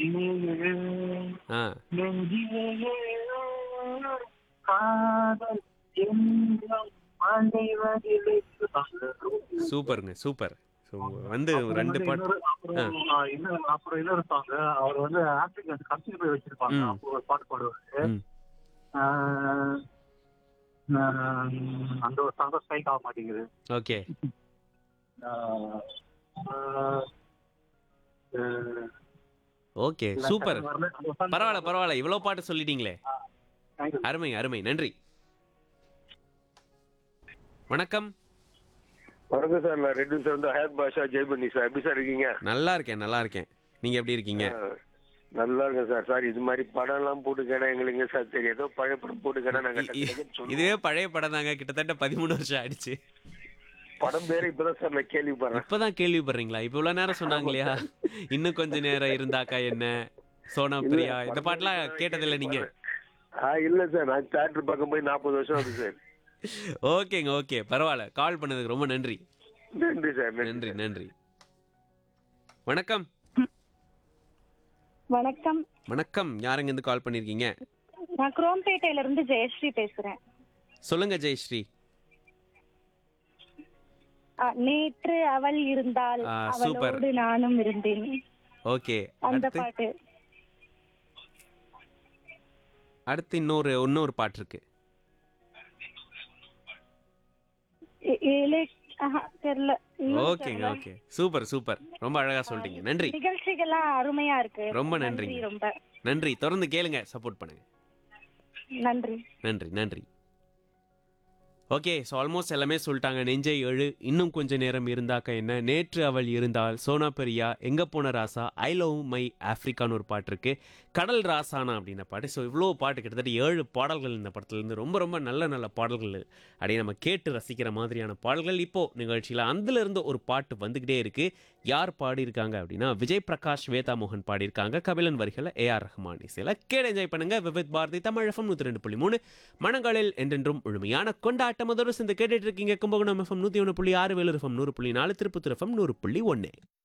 நெஞ்சிலே ஆ நெஞ்சிலே காதல் எங்கும் மறைவதில்லை. சூப்பருங்க சூப்பர் ஸோ வந்து அப்புறம் ரெண்டு வந்து பாட்டு இன்னொரு- அப்புறம் ஆ, இன்னொரு அப்புறம் இன்னொரு சாங் அவர் வந்து ஆப்பிரிக்கா கடைசியில் போய் வச்சிருப்பாங்க ம். அப்போ ஒரு பாட்டு பாடுவாரு ம். ஆ, ஆ, அந்த ஒரு சாங் ஸ்ட்ரைக் ஆக மாட்டேங்குது ஓகே ஆ, ஆ, ஆ, ஓகே இல்ல, சூப்பர் டக்குனு வரல. அந்த song பரவாயில்ல பரவாயில்ல இவ்வளோ பாட்டு சொல்லிட்டீங்களே Thank you. அருமை அருமை நன்றி வணக்கம் வணக்கம் சார் நான் ரெண்டு சார் வந்து ஹயத் பாஷா ஜெய்பண்ணி சார் எப்படி சார் இருக்கீங்க நல்லா இருக்கேன் நல்லா இருக்கேன் நீங்க எப்படி இருக்கீங்க ஆ, நல்லா இருக்கேன் சார் சார் இது மாதிரி படம் எல்லாம் போட்டு கேட்டா எங்களுக்கு சார் தெரியும் ஏதோ பழைய படம் போட்டு கேட்டா நாங்க இ- டக்கு இ- டக்குன்னு சொல்லுவோம். இதுவே பழைய படம் தாங்க கிட்டத்தட்ட பதிமூணு வருஷம் ஆயிடுச்சு படம் பேரு இப்பதான் சார் நான் கேள்விப்படுறேன் இப்பதான் கேள்விப்படுறீங்களா இப்ப இவ்வளவு நேரம் சொன்னாங்க இல்லையா இன்னும் கொஞ்ச நேரம் இருந்தாக்கா என்ன சோனா பிரியா இந்த பாட்டுலாம் கேட்டதில்ல நீங்க ஆ இல்ல சார் நான் தியேட்டர் பக்கம் போய் நாற்பது வருஷம் ஆகுது சார் ஓகேங்க ஓகே பரவாயில்ல கால் பண்ணதுக்கு ரொம்ப நன்றி நன்றி சார் நன்றி நன்றி வணக்கம் வணக்கம் வணக்கம் யாருங்க இருந்து கால் பண்ணிருக்கீங்க நான் குரோம்பேட்டையில இருந்து ஜெயஸ்ரீ பேசுறேன் சொல்லுங்க ஜெயஸ்ரீ ஆ, நேற்று அவள் இருந்தால் ஆ, சூப்பர். அவளோடு நானும் இருந்தேன் ஓகே அந்த அடுத்து பாட்டு அடுத்து இன்னொரு இன்னொரு பாட்டு இருக்கு இ- இலை- ஆஹா, தெரியல இன்னும் ஓகேங்க தெரியல. ஓகே சூப்பர் சூப்பர் ரொம்ப அழகா சொல்லிட்டீங்க நன்றி நிகழ்ச்சிகள்லாம் அருமையா இருக்கு ரொம்ப நன்றிங்க. ரொம்ப நன்றி தொடர்ந்து கேளுங்க சப்போர்ட் பண்ணுங்க நன்றி நன்றி நன்றி ஓகே ஸோ ஆல்மோஸ்ட் எல்லாமே சொல்லிட்டாங்க நெஞ்சை எழு இன்னும் கொஞ்ச நேரம் இருந்தாக்க என்ன நேற்று அவள் இருந்தால் சோனா பெரியா எங்க போன ராசா ஐ லவ் மை ஆஃப்ரிக்கான்னு ஒரு பாட்டு இருக்கு கடல் ராசானா அப்படின்ற பாட்டு ஸோ இவ்வளோ பாட்டு கிட்டத்தட்ட ஏழு பாடல்கள் இந்த படத்துலேருந்து ரொம்ப ரொம்ப நல்ல நல்ல பாடல்கள் அப்படியே நம்ம கேட்டு ரசிக்கிற மாதிரியான பாடல்கள் இப்போ நிகழ்ச்சியில் அதுலேருந்து ஒரு பாட்டு வந்துக்கிட்டே இருக்கு யார் பாடியிருக்காங்க அப்படின்னா விஜய் பிரகாஷ் வேதா மோகன் பாடியிருக்காங்க கபிலன் வரிகளை ஏஆர் ரஹ்மான் இசையில் கேட்டு என்ஜாய் பண்ணுங்க விவித் பாரதி தமிழ் எஃப்எம் நூற்றி ரெண்டு புள்ளி மூணு மனங்களில் என்றென்றும் முழுமையான கொண்டாட்டம் அதோடு சேர்ந்து கேட்டுட்டு இருக்கீங்க கும்பகோணம் எஃப்எம் நூற்றி ஒன்று புள்ளி ஆறு வேலூர் எஃப்எம் நூறு புள்ளி நாலு திருப்பத்தூர் எஃப்எம் நூறு புள்ளி ஒன்று